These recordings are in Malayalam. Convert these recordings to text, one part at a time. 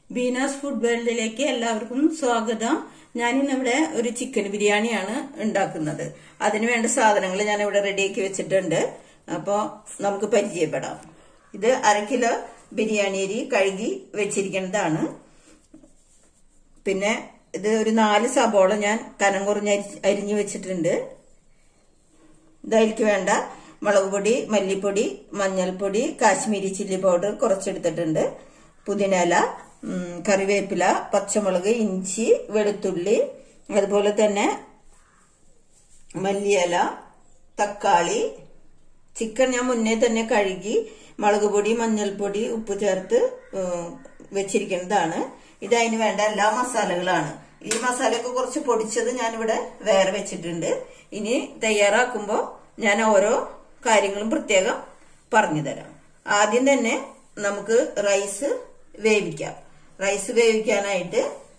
ബീനാസ് ഫുഡ് വേൾഡിലേക്ക് എല്ലാവർക്കും സ്വാഗതം ഞാനിന്നിവിടെ ഒരു ചിക്കൻ ബിരിയാണിയാണ് ഉണ്ടാക്കുന്നത് അതിന് വേണ്ട സാധനങ്ങൾ ഞാൻ ഇവിടെ റെഡിയാക്കി വെച്ചിട്ടുണ്ട് അപ്പോൾ നമുക്ക് പരിചയപ്പെടാം ഇത് അര കിലോ ബിരിയാണി അരി കഴുകി വെച്ചിരിക്കുന്നതാണ് പിന്നെ ഇത് ഒരു നാല് സബോള ഞാൻ കനം കുറഞ്ഞ് അരി- അരിഞ്ഞു വെച്ചിട്ടുണ്ട് ഇതായിരിക്കും വേണ്ട മുളക് പൊടി മല്ലിപ്പൊടി മഞ്ഞൾപ്പൊടി കാശ്മീരി ചില്ലി പൗഡർ കുറച്ചെടുത്തിട്ടുണ്ട് പുതിനയില ഉം, കറിവേപ്പില പച്ചമുളക് ഇഞ്ചി വെളുത്തുള്ളി അതുപോലെ തന്നെ മല്ലിയില തക്കാളി ചിക്കൻ ഞാൻ മുന്നേ തന്നെ കഴുകി മുളക് പൊടി മഞ്ഞൾപ്പൊടി ഉപ്പ് ചേർത്ത് ഉം, വെച്ചിരിക്കുന്നതാണ് ഇത് അതിന് വേണ്ട എല്ലാ മസാലകളാണ് ഈ മസാലയൊക്കെ കുറച്ച് പൊടിച്ചത് ഞാനിവിടെ വേറെ വെച്ചിട്ടുണ്ട് ഇനി തയ്യാറാക്കുമ്പോൾ ഞാൻ ഓരോ കാര്യങ്ങളും പ്രത്യേകം പറഞ്ഞു തരാം ആദ്യം തന്നെ നമുക്ക് റൈസ് വേവിക്കാം റൈസ് വേവിക്കാനായിട്ട്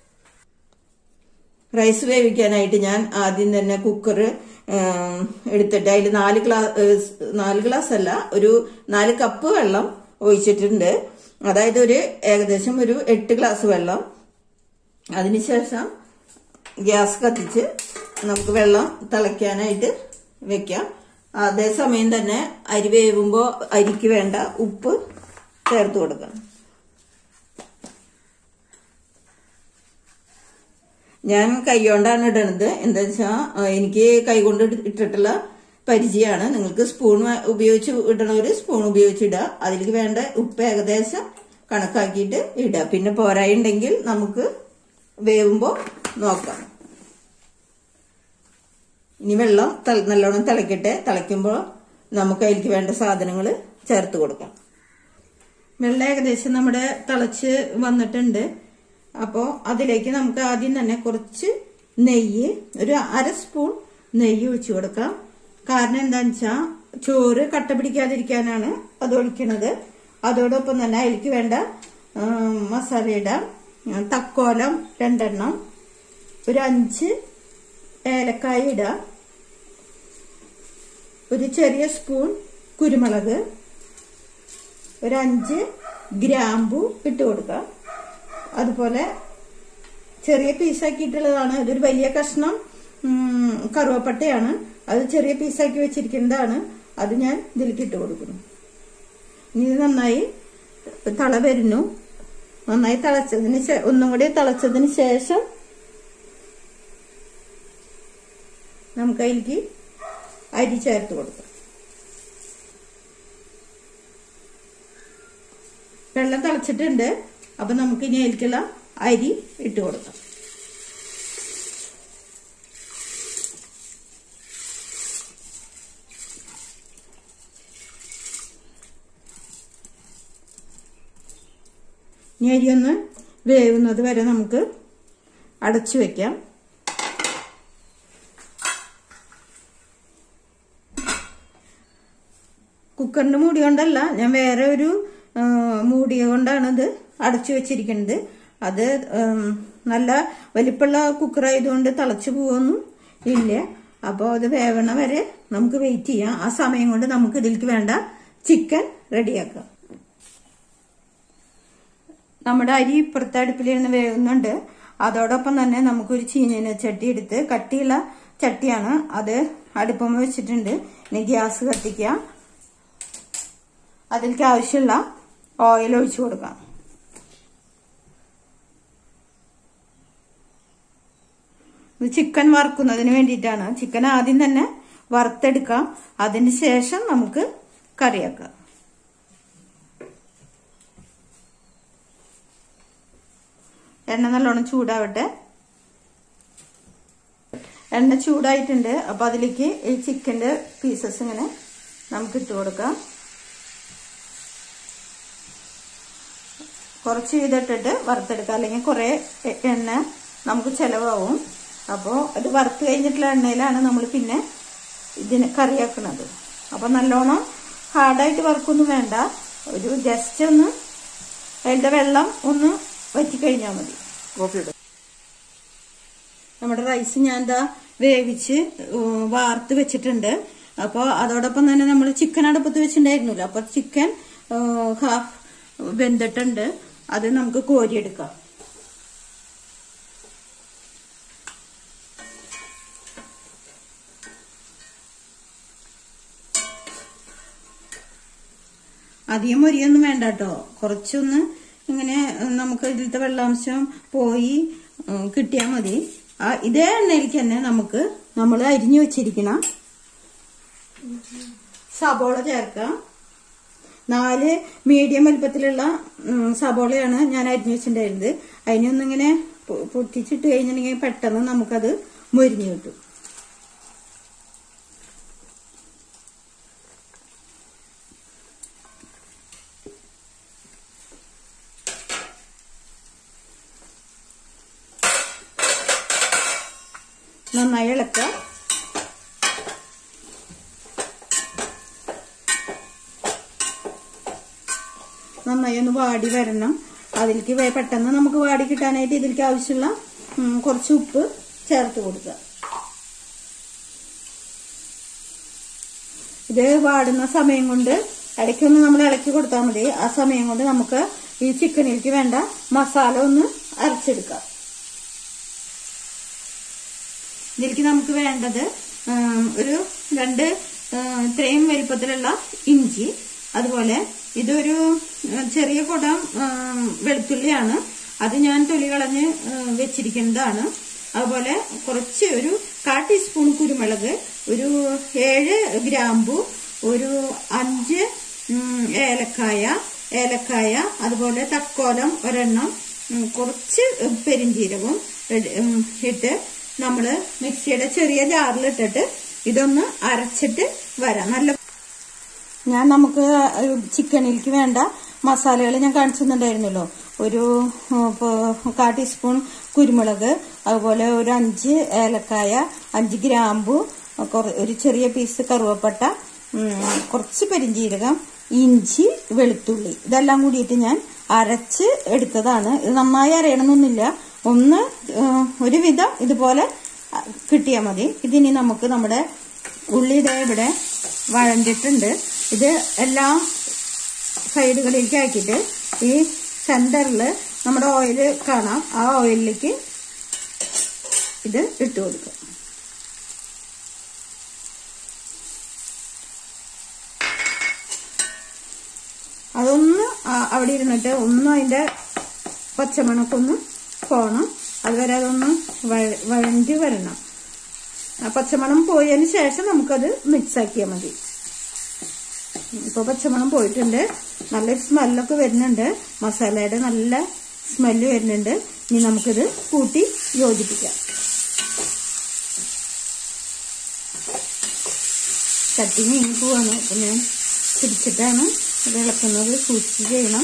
റൈസ് വേവിക്കാനായിട്ട് ഞാൻ ആദ്യം തന്നെ കുക്കർ എടുത്തിട്ട് അതിൽ നാല് ഗ്ലാസ് നാല് ഗ്ലാസ് അല്ല ഒരു നാല് കപ്പ് വെള്ളം ഒഴിച്ചിട്ടുണ്ട് അതായത് ഒരു ഏകദേശം ഒരു എട്ട് ഗ്ലാസ് വെള്ളം അതിനുശേഷം ഗ്യാസ് കത്തിച്ച് നമുക്ക് വെള്ളം തിളയ്ക്കാനായിട്ട് വെക്കാം അതേസമയം തന്നെ അരി വേവുമ്പോൾ അരിക്ക് വേണ്ട ഉപ്പ് ചേർത്ത് കൊടുക്കാം ഞാൻ കൈകൊണ്ടാണ് ഇടണത് എന്താ വെച്ചാൽ എനിക്ക് കൈകൊണ്ട് ഇട്ട് ഇട്ടിട്ടുള്ള പരിചയമാണ് നിങ്ങൾക്ക് സ്പൂൺ ഉപയോഗിച്ച് ഇടണവര് സ്പൂൺ ഉപയോഗിച്ച് ഇടുക അതിലേക്ക് വേണ്ട ഉപ്പ് ഏകദേശം കണക്കാക്കിയിട്ട് ഇടുക പിന്നെ പോരായുണ്ടെങ്കിൽ നമുക്ക് വേവുമ്പോൾ നോക്കാം ഇനി വെള്ളം തള- നല്ലോണം തിളക്കട്ടെ തിളയ്ക്കുമ്പോൾ നമുക്ക് അതിലേക്ക് വേണ്ട സാധനങ്ങൾ ചേർത്ത് കൊടുക്കാം വെള്ളം ഏകദേശം നമ്മുടെ തിളച്ച് വന്നിട്ടുണ്ട് അപ്പോൾ അതിലേക്ക് നമുക്ക് ആദ്യം തന്നെ കുറച്ച് നെയ്യ് ഒരു അര സ്പൂൺ നെയ്യ് ഒഴിച്ചു കൊടുക്കാം കാരണം എന്താണെന്ന് വെച്ചാൽ ചോറ് കട്ട പിടിക്കാതിരിക്കാനാണ് അത് ഒഴിക്കണത് അതോടൊപ്പം തന്നെ അതിലേക്ക് വേണ്ട ഉം, മസാല ഇടാം ഉം, തക്കോലം രണ്ടെണ്ണം ഒരു അഞ്ച് ഏലക്കായ ഇടാം ഒരു ചെറിയ സ്പൂൺ കുരുമുളക് ഒരു അഞ്ച് ഗ്രാമ്പു ഇട്ട് കൊടുക്കാം അതുപോലെ ചെറിയ പീസാക്കിയിട്ടുള്ളതാണ് ഇതൊരു വലിയ കഷ്ണം ഉം, കറുവപ്പട്ടയാണ് അത് ചെറിയ പീസാക്കി വെച്ചിരിക്കുന്നതാണ് അത് ഞാൻ ഇതിലേക്ക് ഇട്ട് കൊടുക്കുന്നു ഇനി ഇത് നന്നായി തള വരുന്നു നന്നായി തിളച്ചതിന് ശേ- ഒന്നും കൂടി തിളച്ചതിന് ശേഷം നമുക്ക് അതിലേക്ക് അരി ചേർത്ത് കൊടുക്കാം വെള്ളം തിളച്ചിട്ടുണ്ട് അപ്പൊ നമുക്ക് ഇനി അതിലേക്കുള്ള അരി ഇട്ട് കൊടുക്കാം ഇനി അരി ഒന്ന് വേവുന്നത് വരെ നമുക്ക് അടച്ചു വെക്കാം കുക്കറിന്റെ മൂടി കൊണ്ടല്ല ഞാൻ വേറെ ഒരു ആ, മൂടി കൊണ്ടാണ് ഇത് അടച്ചു വെച്ചിരിക്കുന്നത് അത് ഉം, നല്ല വലിപ്പമുള്ള കുക്കറായതുകൊണ്ട് തിളച്ചു പോവൊന്നും ഇല്ല അപ്പോൾ അത് വേവണ വരെ നമുക്ക് വെയിറ്റ് ചെയ്യാം ആ സമയം കൊണ്ട് നമുക്ക് ഇതിലേക്ക് വേണ്ട ചിക്കൻ റെഡിയാക്കാം നമ്മുടെ അരി ഇപ്പുറത്തെ അടുപ്പിലിരുന്ന് വേകുന്നുണ്ട് അതോടൊപ്പം തന്നെ നമുക്കൊരു ചീനീന ചട്ടി എടുത്ത് കട്ടിയുള്ള ചട്ടിയാണ് അത് അടുപ്പം വെച്ചിട്ടുണ്ട് ഇനി ഗ്യാസ് കത്തിക്കാം അതിലേക്ക് ആവശ്യമുള്ള ഓയിൽ ഒഴിച്ചു കൊടുക്കാം ഇത് ചിക്കൻ വറുക്കുന്നതിന് വേണ്ടിയിട്ടാണ് ചിക്കൻ ആദ്യം തന്നെ വറുത്തെടുക്കാം അതിന് ശേഷം നമുക്ക് കറിയാക്കാം എണ്ണ നല്ലോണം ചൂടാവട്ടെ എണ്ണ ചൂടായിട്ടുണ്ട് അപ്പൊ അതിലേക്ക് ഈ ചിക്കന്റെ പീസസ് ഇങ്ങനെ നമുക്ക് ഇട്ട് കൊടുക്കാം കുറച്ച് ചെയ്തിട്ടിട്ട് വറുത്തെടുക്കാം അല്ലെങ്കിൽ കുറേ എ- എണ്ണ നമുക്ക് ചിലവാകും അപ്പോൾ ഇത് വറുത്ത് കഴിഞ്ഞിട്ടുള്ള എണ്ണയിലാണ് നമ്മൾ പിന്നെ ഇതിന് കറിയാക്കുന്നത് അപ്പോൾ നല്ലോണം ഹാർഡായിട്ട് വറുക്കൊന്നും വേണ്ട ഒരു ജസ്റ്റ് ഒന്ന് അതിൻ്റെ വെള്ളം ഒന്ന് വറ്റിക്കഴിഞ്ഞാൽ മതി നമ്മുടെ റൈസ് ഞാൻ എന്താ വേവിച്ച് ഉം, വാർത്ത് വെച്ചിട്ടുണ്ട് അപ്പോൾ അതോടൊപ്പം തന്നെ നമ്മൾ ചിക്കൻ അടുപ്പത്ത് വെച്ചിട്ടുണ്ടായിരുന്നല്ലോ അപ്പോൾ ചിക്കൻ ഹാഫ് വെന്തിട്ടുണ്ട് അത് നമുക്ക് കോരിയെടുക്കാം അധികം മൊരിയൊന്നും വേണ്ട കേട്ടോ കുറച്ചൊന്ന് ഇങ്ങനെ നമുക്ക് ഇതിലത്തെ വെള്ളാംശം പോയി കിട്ടിയാൽ മതി ആ ഇതേ എണ്ണയിലേക്ക് തന്നെ നമുക്ക് നമ്മൾ അരിഞ്ഞു വെച്ചിരിക്കണ സബോള ചേർക്കാം നാല് മീഡിയം വലുപ്പത്തിലുള്ള ഉം, സബോളയാണ് ഞാൻ അരിഞ്ഞു വെച്ചിട്ടുണ്ടായിരുന്നത് അതിനൊന്നിങ്ങനെ പൊ- പൊട്ടിച്ചിട്ട് കഴിഞ്ഞിട്ടുണ്ടെങ്കിൽ പെട്ടെന്ന് നമുക്കത് മൊരിഞ്ഞു കിട്ടും നന്നായി ഇളക്കുക നന്നായി ഒന്ന് വാടി വരണം അതിലേക്ക് വേ- പെട്ടെന്ന് നമുക്ക് വാടി കിട്ടാനായിട്ട് ഇതിലേക്ക് ആവശ്യമുള്ള ഉം, കുറച്ച് ഉപ്പ് ചേർത്ത് കൊടുക്കുക ഇത് വാടുന്ന സമയം കൊണ്ട് ഇടയ്ക്കൊന്ന് നമ്മൾ ഇളക്കി കൊടുത്താൽ മതി ആ സമയം കൊണ്ട് നമുക്ക് ഈ ചിക്കനിലേക്ക് വേണ്ട മസാല ഒന്ന് അരച്ചെടുക്കാം ഇതിലേക്ക് നമുക്ക് വേണ്ടത് ഉം, ഒരു രണ്ട് ഉം, ഇത്രയും വലിപ്പത്തിലുള്ള ഇഞ്ചി അതുപോലെ ഇതൊരു ഉം, ചെറിയ കുടം ഉം, വെളുത്തുള്ളിയാണ് അത് ഞാൻ തൊലി കളഞ്ഞ് ഉം, വെച്ചിരിക്കുന്നതാണ് അതുപോലെ കുറച്ച് ഒരു കാ ടീസ്പൂൺ കുരുമുളക് ഒരു ഏഴ് ഗ്രാമ്പു ഒരു അഞ്ച് ഉം, ഏലക്കായ ഏലക്കായ അതുപോലെ തക്കോലം ഒരെണ്ണം ഉം, കുറച്ച് പെരിഞ്ചീരകവും ഇട്- ഉം, ഇട്ട് നമ്മള് മിക്സിയുടെ ചെറിയ ജാറിലിട്ടിട്ട് ഇതൊന്ന് അരച്ചിട്ട് വരാം നല്ല ഞാൻ നമുക്ക് ചിക്കനിലേക്ക് വേണ്ട മസാലകൾ ഞാൻ കാണിച്ചു തന്നിട്ടുണ്ടായിരുന്നല്ലോ ഒരു ഉം, ഇപ്പൊ കാ ടീസ്പൂൺ കുരുമുളക് അതുപോലെ ഒരു അഞ്ച് ഏലക്കായ അഞ്ച് ഗ്രാമ്പു കുറ- ഒരു ചെറിയ പീസ് കറുവപ്പട്ട ഉം, കുറച്ച് പെരിഞ്ചീരകം ഇഞ്ചി വെളുത്തുള്ളി ഇതെല്ലാം കൂടിയിട്ട് ഞാൻ അരച്ച് എടുത്തതാണ് ഇത് നന്നായി അരയണമെന്നൊന്നുമില്ല ഒന്ന് ഉം, ഒരുവിധം ഇതുപോലെ കിട്ടിയാൽ മതി ഇതിനി നമുക്ക് നമ്മുടെ ഉള്ളി ഇതേ ഇവിടെ വഴണ്ടിട്ടുണ്ട് ഇത് എല്ലാം സൈഡുകളിലേക്ക് ആക്കിയിട്ട് ഈ സെന്ററിൽ നമ്മുടെ ഓയിൽ കാണാം ആ ഓയിലിലേക്ക് ഇത് ഇട്ട് കൊടുക്കുക അതൊന്ന് ആ- അവിടെ ഇരുന്നിട്ട് ഒന്ന് അതിന്റെ പച്ചമണക്കൊന്ന് പോണം അതുവരെ അതൊന്ന് വഴ- വഴണ്ടി വരണം ആ പച്ചമണം പോയതിന് ശേഷം നമുക്കത് മിക്സ് ആക്കിയാൽ മതി ഇപ്പൊ പച്ചമണം പോയിട്ടുണ്ട് നല്ലൊരു സ്മെല്ലൊക്കെ വരുന്നുണ്ട് മസാലയുടെ നല്ല സ്മെല്ല് വരുന്നുണ്ട് ഇനി നമുക്കിത് കൂട്ടി യോജിപ്പിക്കാം ചട്ടി നീങ്ങി പോവാണ് അപ്പൊ ഞാൻ പിടിച്ചിട്ടാണ് ഇത് ഇളക്കുന്നത് സൂക്ഷിച്ച് ചെയ്യണം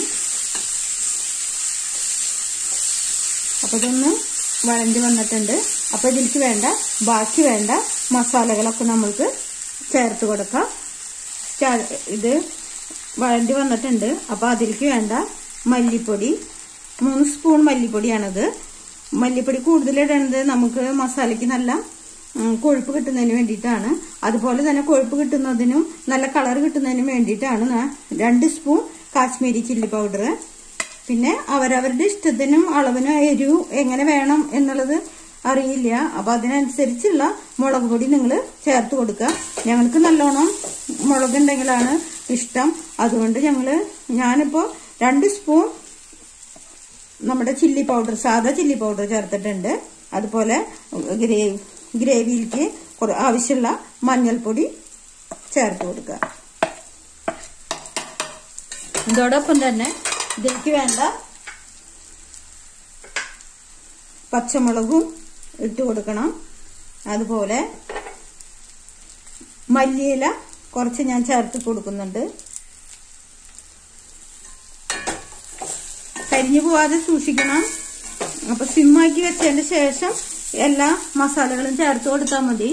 അപ്പൊ ഇതൊന്ന് വഴണ്ടി വന്നിട്ടുണ്ട് അപ്പൊ ഇതിലേക്ക് വേണ്ട ബാക്കി വേണ്ട മസാലകളൊക്കെ നമ്മൾക്ക് ചേർത്ത് കൊടുക്കാം സ്റ്റാ- ഇത് വഴണ്ടി വന്നിട്ടുണ്ട് അപ്പൊ അതിലേക്ക് വേണ്ട മല്ലിപ്പൊടി മൂന്ന് സ്പൂൺ മല്ലിപ്പൊടിയാണിത് മല്ലിപ്പൊടി കൂടുതൽ ഇടേണ്ടത് നമുക്ക് മസാലയ്ക്ക് നല്ല ഉം, കൊഴുപ്പ് കിട്ടുന്നതിന് വേണ്ടിയിട്ടാണ് അതുപോലെ തന്നെ കൊഴുപ്പ് കിട്ടുന്നതിനും നല്ല കളർ കിട്ടുന്നതിനും വേണ്ടിയിട്ടാണ് ഞാൻ രണ്ട് സ്പൂൺ കാശ്മീരി ചില്ലി പൗഡർ പിന്നെ അവരവരുടെ ഇഷ്ടത്തിനും അളവിനും എരിവും എങ്ങനെ വേണം എന്നുള്ളത് അറിയില്ല അപ്പൊ അതിനനുസരിച്ചുള്ള മുളക് പൊടി നിങ്ങൾ ചേർത്ത് കൊടുക്കുക ഞങ്ങൾക്ക് നല്ലോണം മുളക് ഉണ്ടെങ്കിലാണ് ഇഷ്ടം അതുകൊണ്ട് ഞങ്ങള് ഞാനിപ്പോ രണ്ട് സ്പൂൺ നമ്മുടെ ചില്ലി പൗഡർ സാധാ ചില്ലി പൗഡർ ചേർത്തിട്ടുണ്ട് അതുപോലെ ഗ്രേവി ഗ്രേവിയിലേക്ക് കുറ- ആവശ്യമുള്ള മഞ്ഞൾപ്പൊടി ചേർത്ത് കൊടുക്കുക ഇതോടൊപ്പം തന്നെ ഇതിലേക്ക് വേണ്ട പച്ചമുളകും ഇട്ട് കൊടുക്കണം അതുപോലെ മല്ലിയില കുറച്ച് ഞാൻ ചേർത്ത് കൊടുക്കുന്നുണ്ട് കരിഞ്ഞു പോവാതെ സൂക്ഷിക്കണം അപ്പൊ സിമ്മാക്കി വെച്ചതിന് ശേഷം എല്ലാ മസാലകളും ചേർത്ത് കൊടുത്താൽ മതി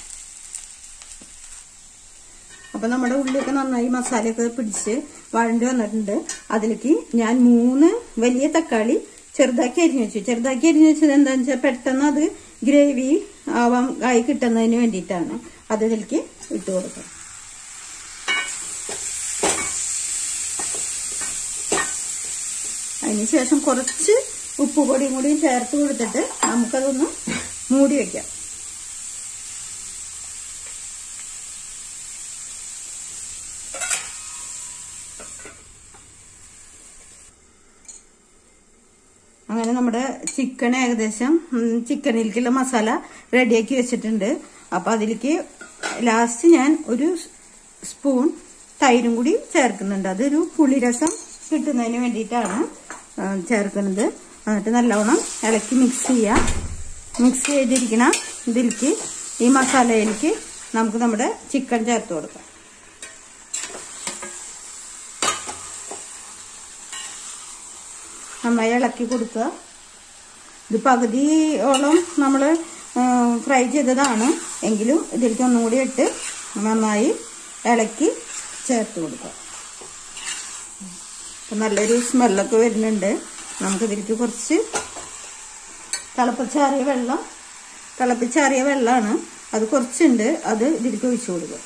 അപ്പൊ നമ്മുടെ ഉള്ളിയൊക്കെ നന്നായി മസാലയൊക്കെ പിടിച്ച് വഴണ്ടി വന്നിട്ടുണ്ട് അതിലേക്ക് ഞാൻ മൂന്ന് വലിയ തക്കാളി ചെറുതാക്കി അരിഞ്ഞു വെച്ചു ചെറുതാക്കി അരിഞ്ഞു വെച്ചത് എന്താണെന്ന് വെച്ചാൽ പെട്ടെന്ന് അത് ഗ്രേവി ആവാൻ ആയി കിട്ടുന്നതിന് വേണ്ടിയിട്ടാണ് അത് ഇതിലേക്ക് ഇട്ട് കൊടുക്കുക അതിനുശേഷം കുറച്ച് ഉപ്പ് പൊടിയും കൂടി ചേർത്ത് കൊടുത്തിട്ട് നമുക്കതൊന്ന് മൂടി വെക്കാം അങ്ങനെ നമ്മുടെ ചിക്കൻ ഏകദേശം ഉം, ചിക്കനിലേക്കുള്ള മസാല റെഡിയാക്കി വെച്ചിട്ടുണ്ട് അപ്പൊ അതിലേക്ക് ലാസ്റ്റ് ഞാൻ ഒരു സ്പൂൺ തൈരും കൂടി ചേർക്കുന്നുണ്ട് അതൊരു പുളിരസം കിട്ടുന്നതിന് വേണ്ടിയിട്ടാണ് ആ, ചേർക്കുന്നത് എന്നിട്ട് നല്ലവണ്ണം ഇളക്കി മിക്സ് ചെയ്യാം മിക്സ് ചെയ്തിരിക്കണ ഇതിലേക്ക് ഈ മസാലയിലേക്ക് നമുക്ക് നമ്മുടെ ചിക്കൻ ചേർത്ത് കൊടുക്കാം നന്നായി ഇളക്കി കൊടുക്കുക ഇത് പകുതിയോളം നമ്മൾ ഫ്രൈ ചെയ്തതാണ് എങ്കിലും ഇതിലേക്ക് ഒന്നും കൂടി ഇട്ട് നന്നായി ഇളക്കി ചേർത്ത് കൊടുക്കുക അപ്പം നല്ലൊരു സ്മെല്ലൊക്കെ വരുന്നുണ്ട് നമുക്കിതിലേക്ക് കുറച്ച് തിളപ്പിച്ചാറിയ വെള്ളം തിളപ്പിച്ചാറിയ വെള്ളമാണ് അത് കുറച്ചുണ്ട് അത് ഇതിലേക്ക് ഒഴിച്ചു കൊടുക്കുക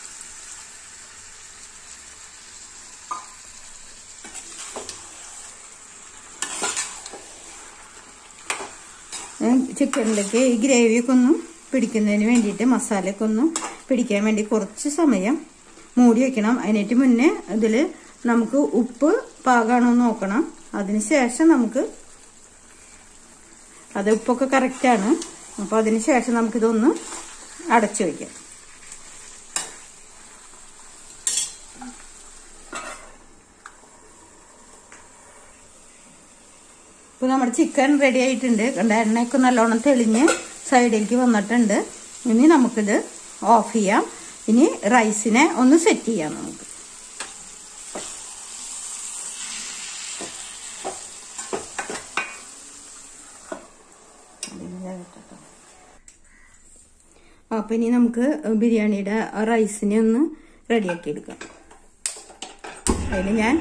ചിക്കനിലേക്ക് ഈ ഗ്രേവിയൊക്കെ ഒന്ന് പിടിക്കുന്നതിന് വേണ്ടിയിട്ട് മസാലയൊക്കെ ഒന്ന് പിടിക്കാൻ വേണ്ടി കുറച്ച് സമയം മൂടി വെക്കണം അതിനേറ്റ് മുന്നേ ഇതിൽ നമുക്ക് ഉപ്പ് പാകാണോ എന്ന് നോക്കണം അതിന് ശേഷം നമുക്ക് അത് ഉപ്പൊക്കെ കറക്റ്റാണ് അപ്പോൾ അതിന് ശേഷം നമുക്കിതൊന്ന് അടച്ചു വയ്ക്കാം ഇപ്പൊ നമ്മുടെ ചിക്കൻ റെഡി ആയിട്ടുണ്ട് കണ്ട എണ്ണയൊക്കെ നല്ലോണം തെളിഞ്ഞ് സൈഡിലേക്ക് വന്നിട്ടുണ്ട് ഇനി നമുക്കിത് ഓഫ് ചെയ്യാം ഇനി റൈസിനെ ഒന്ന് സെറ്റ് ചെയ്യാം നമുക്ക് അപ്പൊ ഇനി നമുക്ക് ബിരിയാണിയുടെ റൈസിനെ ഒന്ന് റെഡിയാക്കി എടുക്കാം അതിന് ഞാൻ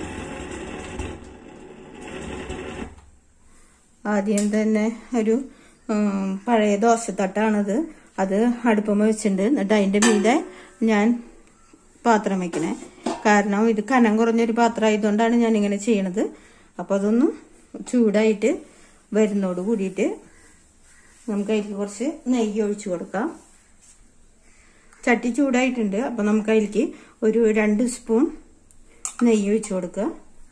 ആദ്യം തന്നെ ഒരു ഉം, പഴയ ദോശത്തട്ടാണത് അത് അടുപ്പമ്മ വെച്ചിട്ടുണ്ട് എന്നിട്ട് അതിന്റെ മീതെ ഞാൻ പാത്രം വെക്കണേ കാരണം ഇത് കനം കുറഞ്ഞൊരു പാത്രം ആയതുകൊണ്ടാണ് ഞാൻ ഇങ്ങനെ ചെയ്യണത് അപ്പൊ അതൊന്ന് ചൂടായിട്ട് വരുന്നോട് കൂടിയിട്ട് നമുക്ക് അതിലേക്ക് കുറച്ച് നെയ്യ് ഒഴിച്ചു കൊടുക്കാം ചട്ടി ചൂടായിട്ടുണ്ട് അപ്പൊ നമുക്ക് അതിലേക്ക് ഒരു രണ്ട് സ്പൂൺ നെയ്യ് ഒഴിച്ചു കൊടുക്കുക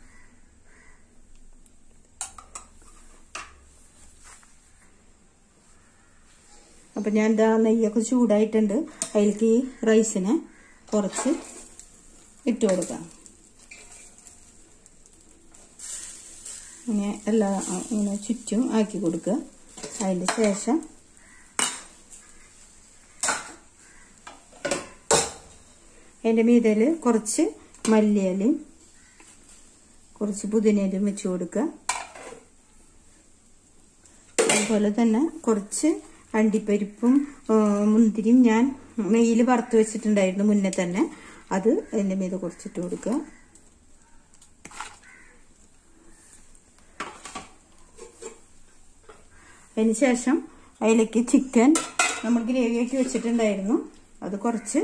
അപ്പൊ ഞാൻ എന്താ നെയ്യൊക്കെ ചൂടായിട്ടുണ്ട് അതിലേക്ക് ഈ റൈസിനെ കുറച്ച് ഇട്ട് കൊടുക്കാം ഇങ്ങനെ എല്ലാ ഇങ്ങനെ ചുറ്റും ആക്കി കൊടുക്കുക അതിന് ശേഷം അതിൻ്റെ മീതയിൽ കുറച്ച് മല്ലിയിലയും കുറച്ച് പുതിനയിലും വെച്ച് കൊടുക്കുക അതുപോലെ തന്നെ കുറച്ച് അണ്ടിപ്പരിപ്പും ആ, മുന്തിരിയും ഞാൻ നെയ്യിൽ വറുത്ത് വെച്ചിട്ടുണ്ടായിരുന്നു മുന്നേ തന്നെ അത് അതിൻ്റെ മീതെ കുറച്ചിട്ട് കൊടുക്കുക അതിന് ശേഷം അതിലേക്ക് ചിക്കൻ നമ്മൾ ഗ്രേവിയാക്കി വെച്ചിട്ടുണ്ടായിരുന്നു അത് കുറച്ച്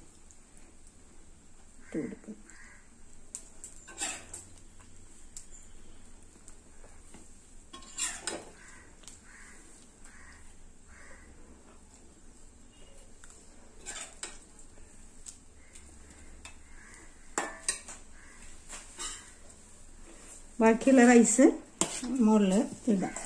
ഇട്ട് കൊടുക്കുക ബാക്കിയുള്ള റൈസ് മുകളിൽ ഇടാം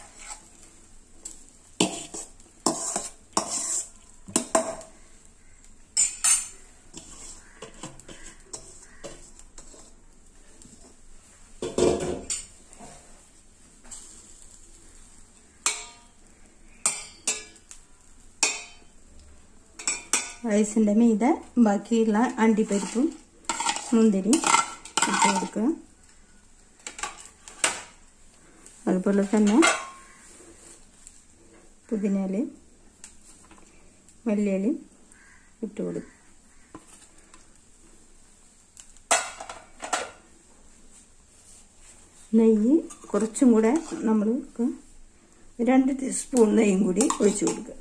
റൈസിൻ്റെ മീതെ ബാക്കിയുള്ള അണ്ടിപ്പരിപ്പും മുന്തിരി ഇട്ട് കൊടുക്കുക അതുപോലെ തന്നെ പുതിനയിലയും മല്ലിയിലയും ഇട്ട് കൊടുക്കും നെയ്യ് കുറച്ചും കൂടെ നമ്മൾക്ക് രണ്ട് ടീസ്പൂൺ നെയ്യും കൂടി ഒഴിച്ചു കൊടുക്കുക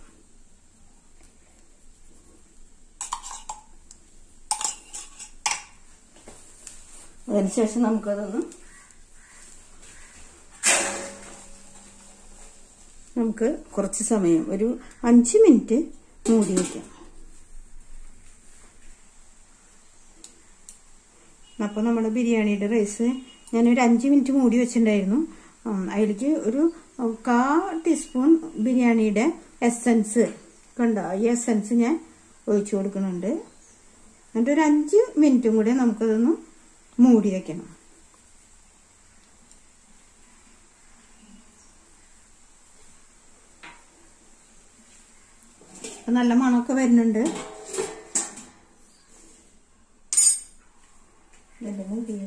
അതിനുശേഷം നമുക്കതൊന്ന് നമുക്ക് കുറച്ച് സമയം ഒരു അഞ്ച് മിനിറ്റ് മൂടി വയ്ക്കാം അപ്പോൾ നമ്മുടെ ബിരിയാണിയുടെ റൈസ് ഞാനൊരു അഞ്ച് മിനിറ്റ് മൂടി വെച്ചിട്ടുണ്ടായിരുന്നു ഉം, അതിലേക്ക് ഒരു കാ ടീസ്പൂൺ ബിരിയാണിയുടെ എസൻസ് കണ്ടോ ഈ എസൻസ് ഞാൻ ഒഴിച്ചു കൊടുക്കുന്നുണ്ട് എന്നിട്ട് ഒരു അഞ്ച് മിനിറ്റും കൂടെ നമുക്കതൊന്ന് മൂടി വെക്കണം അപ്പൊ നല്ല മണമൊക്കെ വരുന്നുണ്ട് ഇതെല്ലാം മൂടിയേ.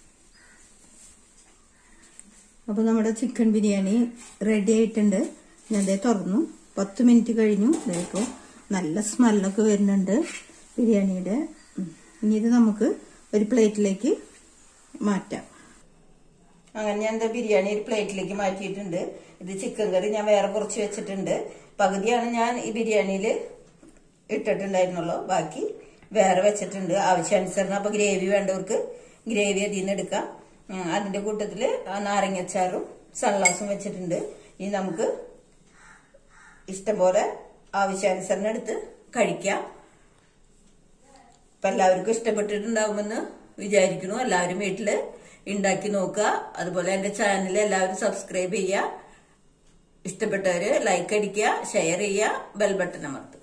അപ്പൊ നമ്മുടെ ചിക്കൻ ബിരിയാണി റെഡി ആയിട്ടുണ്ട് ഞാൻ ദേ തുറന്നു പത്ത് മിനിറ്റ് കഴിഞ്ഞു ഇതേപ്പോ നല്ല സ്മെല്ലൊക്കെ വരുന്നുണ്ട് ബിരിയാണിയുടെ ഉം. ഇനി ഇത് നമുക്ക് ഒരു പ്ലേറ്റിലേക്ക് മാറ്റാം അങ്ങനെ ഞാൻ എന്താ ബിരിയാണി ഒരു പ്ലേറ്റിലേക്ക് മാറ്റിയിട്ടുണ്ട് ഇത് ചിക്കൻ കറി ഞാൻ വേറെ കുറച്ച് വെച്ചിട്ടുണ്ട് പകുതിയാണ് ഞാൻ ഈ ബിരിയാണിയിൽ ഇട്ടിട്ടുണ്ടായിരുന്നുള്ളൂ ബാക്കി വേറെ വെച്ചിട്ടുണ്ട് ആവശ്യാനുസരണം അപ്പൊ ഗ്രേവി വേണ്ടവർക്ക് ഗ്രേവി അതിൽ നിന്ന് എടുക്കാം ഉം, അതിന്റെ കൂട്ടത്തില് ആ നാരങ്ങച്ചാറും സൺഗ്ലാസും വെച്ചിട്ടുണ്ട് ഇനി നമുക്ക് ഇഷ്ടംപോലെ ആവശ്യാനുസരണം എടുത്ത് കഴിക്കാം അപ്പൊ എല്ലാവർക്കും ഇഷ്ടപ്പെട്ടിട്ടുണ്ടാവുമെന്ന് വിചാരിക്കുന്നു എല്ലാവരും വീട്ടില് ഉണ്ടാക്കി നോക്കുക അതുപോലെ എന്റെ ചാനൽ എല്ലാവരും സബ്സ്ക്രൈബ് ചെയ്യുക ഇഷ്ടപ്പെട്ടവര് ലൈക്ക് അടിക്കുക ഷെയർ ചെയ്യുക ബെൽ ബട്ടൺ അമർത്തുക